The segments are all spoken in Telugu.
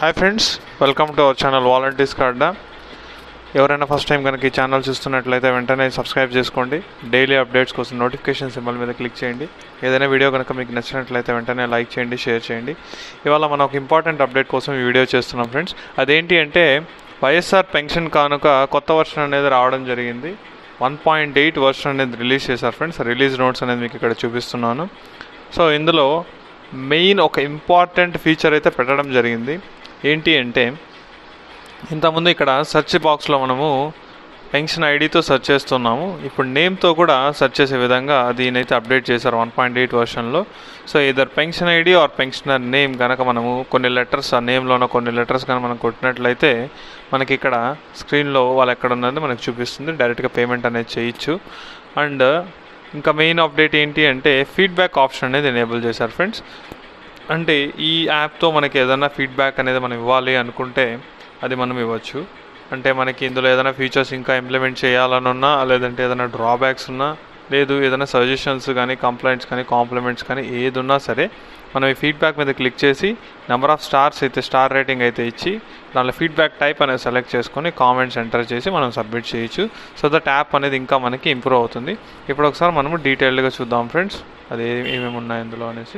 hi friends welcome to our channel volunteers కార్డా ఎవరైనా ఫస్ట్ టైం కనుక ఈ ఛానల్ చూస్తున్నట్లయితే వెంటనే సబ్స్క్రైబ్ చేసుకోండి డైలీ అప్డేట్స్ కోసం నోటిఫికేషన్ సింబల్ మీద క్లిక్ చేయండి ఏదైనా వీడియో కనుక మీకు నచ్చినట్లయితే వెంటనే లైక్ చేయండి షేర్ చేయండి ఇవాళ మనం ఒక ఇంపార్టెంట్ అప్డేట్ కోసం ఈ వీడియో చేస్తున్నాం ఫ్రెండ్స్ అదేంటి అంటే వైఎస్ఆర్ పెన్షన్ కానుక కొత్త వర్షన్ అనేది రావడం జరిగింది వన్ పాయింట్ ఎయిట్ వర్షన్ అనేది రిలీజ్ చేశారు ఫ్రెండ్స్ రిలీజ్ నోట్స్ అనేది మీకు ఇక్కడ చూపిస్తున్నాను సో ఇందులో మెయిన్ ఒక ఇంపార్టెంట్ ఫీచర్ అయితే పెట్టడం జరిగింది ఏంటి అంటే ఇంతకుముందు ఇక్కడ సెర్చ్ బాక్స్లో మనము పెన్షన్ ఐడితో సెర్చ్ చేస్తున్నాము ఇప్పుడు నేమ్తో కూడా సెర్చ్ చేసే విధంగా దీనైతే అప్డేట్ చేశారు వన్ పాయింట్ ఎయిట్ వర్షన్లో so either pension ID or pensioner name కనుక మనము కొన్ని లెటర్స్ ఆ నేమ్లోనో కొన్ని లెటర్స్ కనుక మనం కొట్టినట్లయితే మనకి ఇక్కడ స్క్రీన్లో వాళ్ళు ఎక్కడ ఉన్నది మనకు చూపిస్తుంది డైరెక్ట్గా పేమెంట్ అనేది చేయొచ్చు అండ్ ఇంకా మెయిన్ అప్డేట్ ఏంటి అంటే ఫీడ్బ్యాక్ ఆప్షన్ అనేది ఎనేబుల్ చేశారు ఫ్రెండ్స్ అంటే ఈ యాప్తో మనకి ఏదైనా ఫీడ్బ్యాక్ అనేది మనం ఇవ్వాలి అనుకుంటే అది మనం ఇవ్వచ్చు అంటే మనకి ఇందులో ఏదైనా ఫీచర్స్ ఇంకా ఇంప్లిమెంట్ చేయాలని ఉన్నా లేదంటే ఏదైనా డ్రాబ్యాక్స్ ఉన్నా లేదు ఏదైనా సజెషన్స్ కానీ కంప్లైంట్స్ కానీ కాంప్లిమెంట్స్ కానీ ఏది ఉన్నా సరే మనం ఈ ఫీడ్బ్యాక్ మీద క్లిక్ చేసి నెంబర్ ఆఫ్ స్టార్స్ అయితే స్టార్ రేటింగ్ అయితే ఇచ్చి దానిలో ఫీడ్బ్యాక్ టైప్ అనేది సెలెక్ట్ చేసుకొని కామెంట్స్ ఎంటర్ చేసి మనం సబ్మిట్ చేయొచ్చు సో దట్ యాప్ అనేది ఇంకా మనకి ఇంప్రూవ్ అవుతుంది ఇప్పుడు ఒకసారి మనము డీటెయిల్డ్గా చూద్దాం ఫ్రెండ్స్ అది ఏమేమి ఉన్నాయి ఇందులో అనేసి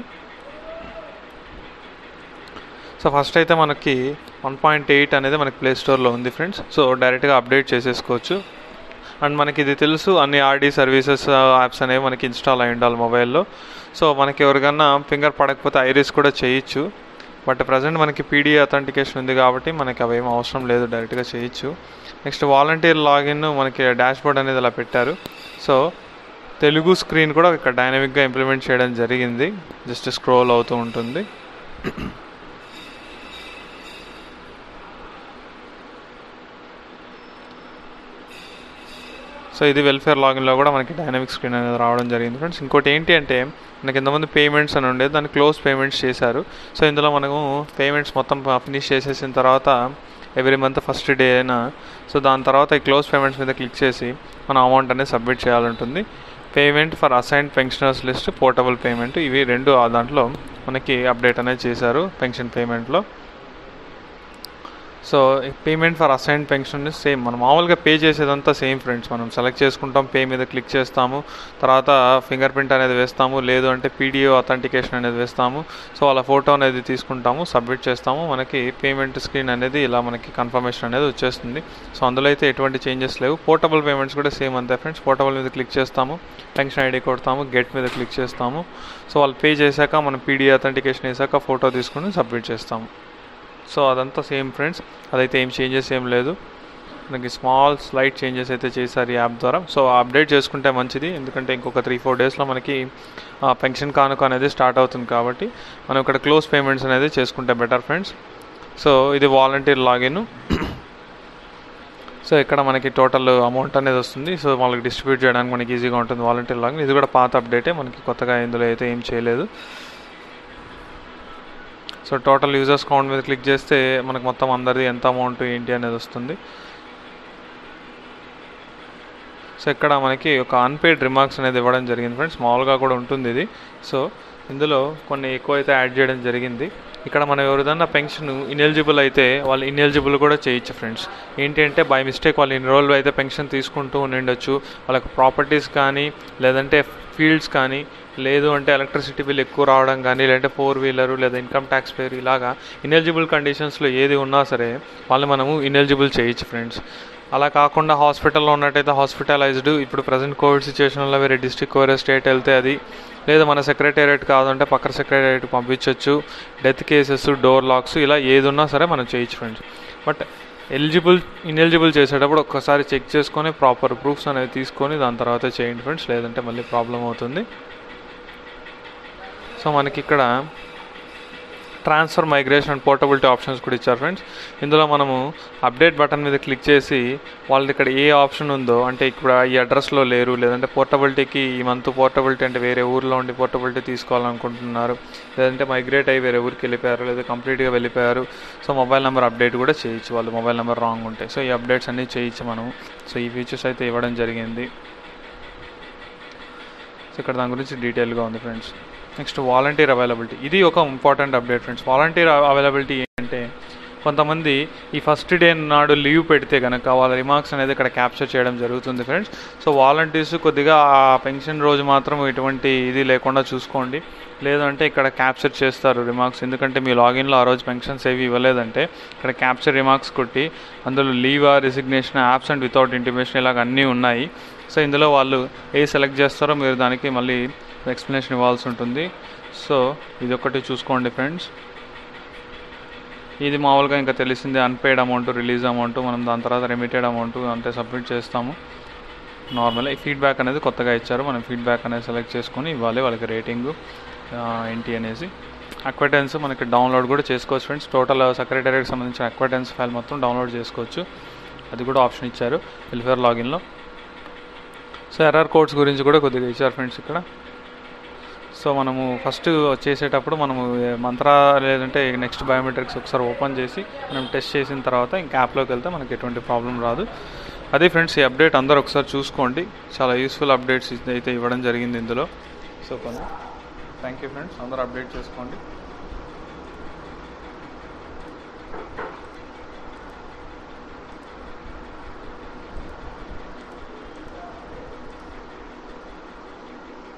సో ఫస్ట్ అయితే మనకి వన్ పాయింట్ ఎయిట్ అనేది మనకి ప్లే స్టోర్లో ఉంది ఫ్రెండ్స్ సో డైరెక్ట్గా అప్డేట్ చేసేసుకోవచ్చు అండ్ మనకి ఇది తెలుసు అన్ని ఆర్డీ సర్వీసెస్ యాప్స్ అనేవి మనకి ఇన్స్టాల్ అయి ఉండాలి మొబైల్లో సో మనకి ఎవరికన్నా ఫింగర్ పడకపోతే ఐరిస్ కూడా చేయొచ్చు బట్ ప్రజెంట్ మనకి పీడిఏ అథెంటికేషన్ ఉంది కాబట్టి మనకి అవేం అవసరం లేదు డైరెక్ట్గా చేయొచ్చు నెక్స్ట్ వాలంటీర్ లాగిన్ మనకి డాష్ బోర్డ్ అనేది ఇలా పెట్టారు సో తెలుగు స్క్రీన్ కూడా ఇక్కడ డైనమిక్గా ఇంప్లిమెంట్ చేయడం జరిగింది జస్ట్ స్క్రోల్ అవుతూ ఉంటుంది సో ఇది వెల్ఫేర్ లాగిన్లో కూడా మనకి డైనమిక్ స్క్రీన్ అనేది రావడం జరిగింది ఫ్రెండ్స్ ఇంకోటి ఏంటి అంటే మనకి ఎంతమంది పేమెంట్స్ అని ఉండేది దాన్ని క్లోజ్ పేమెంట్స్ చేశారు సో ఇందులో మనము పేమెంట్స్ మొత్తం ఫినిష్ చేసేసిన తర్వాత ఎవ్రీ మంత్ ఫస్ట్ డే అయినా సో దాని తర్వాత ఈ క్లోజ్ పేమెంట్స్ మీద క్లిక్ చేసి మన అమౌంట్ అనేది సబ్మిట్ చేయాలంటుంది payment for assign pensioners list portable payment ఇవి రెండు ఆ దాంట్లో మనకి అప్డేట్ అనేది చేశారు పెన్షన్ పేమెంట్లో so payment for assign pension same మనం మామూలుగా పే చేసేదంతా సేమ్ ఫ్రెండ్స్ మనం సెలెక్ట్ చేసుకుంటాం పే మీద క్లిక్ చేస్తాము తర్వాత ఫింగర్ ప్రింట్ అనేది వేస్తాము లేదు అంటే పీడిఓ అథెంటికేషన్ అనేది వేస్తాము సో అలా ఫోటో అనేది తీసుకుంటాము సబ్మిట్ చేస్తాము మనకి పేమెంట్ స్క్రీన్ అనేది ఇలా మనకి కన్ఫర్మేషన్ అనేది వచ్చేస్తుంది సో అందులో అయితే ఎటువంటి చేంజెస్ లేవు పోర్టబుల్ పేమెంట్స్ కూడా సేమ్ అంతే ఫ్రెండ్స్ పోర్టబుల్ మీద క్లిక్ చేస్తాము పెన్షన్ ఐడి కొడతాము గెట్ మీద క్లిక్ చేస్తాము సో వాళ్ళు పే చేశాక మనం పీడిఓ అథెంటికేషన్ వేసాక ఫోటో తీసుకుని సబ్మిట్ చేస్తాము సో అదంతా సేమ్ ఫ్రెండ్స్ అదైతే ఏం చేంజెస్ ఏం లేదు మనకి స్మాల్ స్లైట్ చేంజెస్ అయితే చేశారు ఈ యాప్ ద్వారా సో అప్డేట్ చేసుకుంటే మంచిది ఎందుకంటే ఇంకొక త్రీ ఫోర్ డేస్లో మనకి పెన్షన్ కానుక అనేది స్టార్ట్ అవుతుంది కాబట్టి మనం ఇక్కడ క్లోజ్ పేమెంట్స్ అనేది చేసుకుంటే బెటర్ ఫ్రెండ్స్ సో ఇది వాలంటీర్ లాగిన్ సో ఇక్కడ మనకి టోటల్ అమౌంట్ అనేది వస్తుంది సో వాళ్ళకి డిస్ట్రిబ్యూట్ చేయడానికి మనకి ఈజీగా ఉంటుంది వాలంటీర్ లాగిన్ ఇది కూడా పాత అప్డేటే మనకి కొత్తగా ఇందులో అయితే ఏం చేయలేదు సో టోటల్ యూజర్స్ కౌంట్ మీద క్లిక్ చేస్తే మనకు మొత్తం అందరిది ఎంత అమౌంట్ ఏంటి అనేది వస్తుంది సో ఇక్కడ మనకి ఒక అన్పెయిడ్ రిమార్క్స్ అనేది ఇవ్వడం జరిగింది ఫ్రెండ్స్ మామూలుగా కూడా ఉంటుంది ఇది సో ఇందులో కొన్ని ఎక్కువ అయితే యాడ్ చేయడం జరిగింది ఇక్కడ మనం ఎవరిదన్నా పెన్షన్ ఇనెలిజిబుల్ అయితే వాళ్ళు ఇనెలిజిబుల్ కూడా చేయొచ్చు ఫ్రెండ్స్ ఏంటి అంటే బై మిస్టేక్ వాళ్ళు ఇన్ని రోజులు అయితే పెన్షన్ తీసుకుంటూ ఉండిండొచ్చు వాళ్ళకి ప్రాపర్టీస్ కానీ లేదంటే ఫీల్డ్స్ కానీ లేదు అంటే ఎలక్ట్రిసిటీ బిల్ ఎక్కువ రావడం కానీ లేదంటే ఫోర్ వీలర్ లేదా ఇన్కమ్ ట్యాక్స్ పేరు ఇలాగా ఇనెలిజిబుల్ కండిషన్స్లో ఏది ఉన్నా సరే వాళ్ళు మనము ఇనెలిజిబుల్ చేయొచ్చు ఫ్రెండ్స్ అలా కాకుండా హాస్పిటల్లో ఉన్నట్టయితే హాస్పిటలైజ్డ్ ఇప్పుడు ప్రజెంట్ కోవిడ్ సిచ్యువేషన్లో వేరే డిస్ట్రిక్ట్ వేరే స్టేట్ వెళ్తే అది లేదా మన సెక్రటేరియట్ కాదంటే పక్కన సెక్రటేరియట్కి పంపించవచ్చు డెత్ కేసెస్ డోర్ లాక్స్ ఇలా ఏది ఉన్నా సరే మనం చేయొచ్చు ఫ్రెండ్స్ బట్ ఎలిజిబుల్ ఇన్ఎలిజిబుల్ చేసేటప్పుడు ఒక్కసారి చెక్ చేసుకొని ప్రాపర్ ప్రూఫ్స్ అనేవి తీసుకొని దాని తర్వాత చేయండి ఫ్రెండ్స్ లేదంటే మళ్ళీ ప్రాబ్లం అవుతుంది సో మనకి ఇక్కడ transfer migration and portability options కూడా ఇచ్చారు ఫ్రెండ్స్ ఇందులో మనము అప్డేట్ బటన్ మీద క్లిక్ చేసి వాళ్ళది ఇక్కడ ఏ ఆప్షన్ ఉందో అంటే ఇక్కడ ఈ అడ్రస్లో లేరు లేదంటే పోర్టబిలిటీకి ఈ మంత్ పోర్టబిలిటీ అంటే వేరే ఊర్లో ఉండి పోర్టబిలిటీ తీసుకోవాలనుకుంటున్నారు లేదంటే మైగ్రేట్ అయ్యి వేరే ఊరికి వెళ్ళిపోయారు లేదా కంప్లీట్గా వెళ్ళిపోయారు సో మొబైల్ నెంబర్ అప్డేట్ కూడా చేయొచ్చు వాళ్ళు మొబైల్ నెంబర్ రాంగ్ ఉంటే సో ఈ అప్డేట్స్ అన్నీ చేయొచ్చు మనం సో ఈ ఫీచర్స్ అయితే ఇవ్వడం జరిగింది సో ఇక్కడ దాని గురించి డీటెయిల్గా ఉంది ఫ్రెండ్స్ నెక్స్ట్ వాలంటీర్ అవైలబిలిటీ ఇది ఒక important update friends volunteer availability ఏంటంటే కొంతమంది ఈ ఫస్ట్ డే నాడు లీవ్ పెడితే కనుక వాళ్ళ రిమార్క్స్ అనేది ఇక్కడ క్యాప్చర్ చేయడం జరుగుతుంది ఫ్రెండ్స్ సో వాలంటీర్స్ కొద్దిగా ఆ పెన్షన్ రోజు మాత్రం ఎటువంటి ఇది లేకుండా చూసుకోండి లేదంటే ఇక్కడ క్యాప్చర్ చేస్తారు రిమార్క్స్ ఎందుకంటే మీ లాగిన్లో ఆ రోజు పెన్షన్స్ ఏవి ఇవ్వలేదంటే ఇక్కడ క్యాప్చర్ రిమార్క్స్ కొట్టి అందులో లీవా రిసిగ్నేషన్ యాబ్సెంట్ వితౌట్ ఇంటిమేషన్ ఇలాగ అన్నీ ఉన్నాయి సో ఇందులో వాళ్ళు ఏ సెలెక్ట్ చేస్తారో మీరు దానికి మళ్ళీ ఎక్స్ప్లెనేషన్ ఇవ్వాల్సి ఉంటుంది సో ఇది ఒకటి చూసుకోండి ఫ్రెండ్స్ ఇది మామూలుగా ఇంకా తెలిసిందే అన్పెయిడ్ అమౌంట్ రిలీజ్ అమౌంట్ మనం దాని తర్వాత రెమిటెడ్ అమౌంట్ అంతే సబ్మిట్ చేస్తాము నార్మల్ ఫీడ్బ్యాక్ అనేది కొత్తగా ఇచ్చారు మనం ఫీడ్బ్యాక్ అనేది సెలెక్ట్ చేసుకొని ఇవ్వాలి వాళ్ళకి రేటింగ్ ఏంటి అనేసి అక్వైటెన్స్ మనకి డౌన్లోడ్ కూడా చేసుకోవచ్చు ఫ్రెండ్స్ టోటల్ సెక్రటరీకి సంబంధించిన అక్వైటెన్స్ ఫైల్ మొత్తం డౌన్లోడ్ చేసుకోవచ్చు అది కూడా ఆప్షన్ ఇచ్చారు వెల్ఫేర్ లాగిన్లో సో ఎర్ఆర్ కోడ్స్ గురించి కూడా కొద్దిగా ఇచ్చారు ఫ్రెండ్స్ ఇక్కడ సో మనము ఫస్ట్ చేసేటప్పుడు మనము మంత్ర లేదంటే నెక్స్ట్ బయోమెట్రిక్స్ ఒకసారి ఓపెన్ చేసి మనం టెస్ట్ చేసిన తర్వాత ఇంకా యాప్లోకి వెళ్తే మనకి ఎటువంటి ప్రాబ్లం రాదు అదే ఫ్రెండ్స్ ఈ అప్డేట్ అందరూ ఒకసారి చూసుకోండి చాలా యూస్ఫుల్ అప్డేట్స్ అయితే ఇవ్వడం జరిగింది ఇందులో సో కొంచెం థ్యాంక్ యూ ఫ్రెండ్స్ అందరూ అప్డేట్ చేసుకోండి